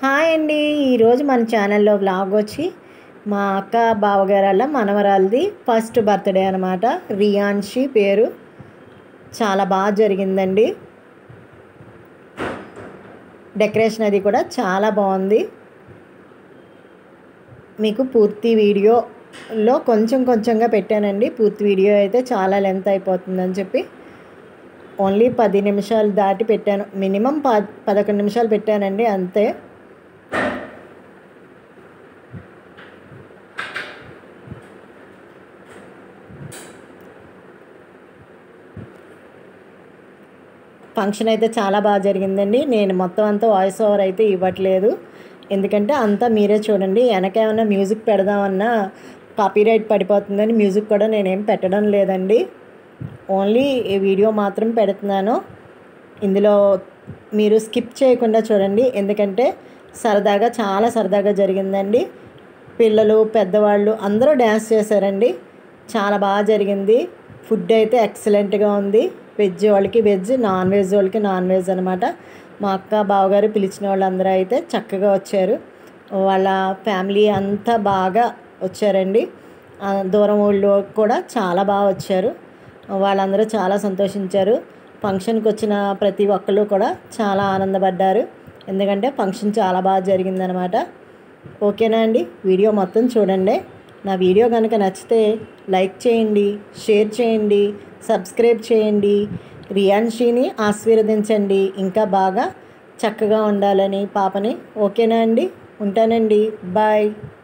hi అండి ఈరోజు మన ఛానల్లో బ్లాగ్ వచ్చి మా అక్క బావగారాల మనవరాలది ఫస్ట్ బర్త్డే అనమాట రియాన్షి పేరు చాలా బాగా జరిగిందండి డెకరేషన్ అది కూడా చాలా బాగుంది మీకు పూర్తి వీడియోలో కొంచెం కొంచెంగా పెట్టానండి పూర్తి వీడియో అయితే చాలా లెంత్ అయిపోతుందని చెప్పి ఓన్లీ పది నిమిషాలు దాటి పెట్టాను మినిమం ప పదకొండు నిమిషాలు పెట్టానండి అంతే ఫంక్షన్ అయితే చాలా బాగా జరిగిందండి నేను మొత్తం అంతా వాయిస్ ఓవర్ అయితే ఇవ్వట్లేదు ఎందుకంటే అంతా మీరే చూడండి వెనక ఏమైనా మ్యూజిక్ పెడదామన్నా కాపీరైట్ పడిపోతుందని మ్యూజిక్ కూడా నేనేం పెట్టడం లేదండి ఓన్లీ ఈ వీడియో మాత్రం పెడుతున్నాను ఇందులో మీరు స్కిప్ చేయకుండా చూడండి ఎందుకంటే సరదాగా చాలా సరదాగా జరిగిందండి పిల్లలు పెద్దవాళ్ళు అందరూ డ్యాన్స్ చేశారండి చాలా బాగా జరిగింది ఫుడ్ అయితే ఎక్సలెంట్గా ఉంది వెజ్ వాళ్ళకి వెజ్ నాన్ వెజ్ వాళ్ళకి నాన్ వెజ్ అనమాట మా అక్క బావగారు పిలిచిన వాళ్ళందరూ అయితే చక్కగా వచ్చారు వాళ్ళ ఫ్యామిలీ అంతా బాగా వచ్చారండి ఆ, దూరం వాళ్ళు కూడా చాలా బాగా వచ్చారు వాళ్ళందరూ చాలా సంతోషించారు ఫంక్షన్కి వచ్చిన ప్రతి ఒక్కళ్ళు కూడా చాలా ఆనందపడ్డారు ఎందుకంటే ఫంక్షన్ చాలా బాగా జరిగిందనమాట ఓకేనా అండి వీడియో మొత్తం చూడండి నా వీడియో కనుక నచ్చితే లైక్ చేయండి షేర్ చేయండి సబ్స్క్రైబ్ చేయండి రియాన్షిని ఆశీర్వదించండి ఇంకా బాగా చక్కగా ఉండాలని పాపని ఓకేనా అండి ఉంటానండి బాయ్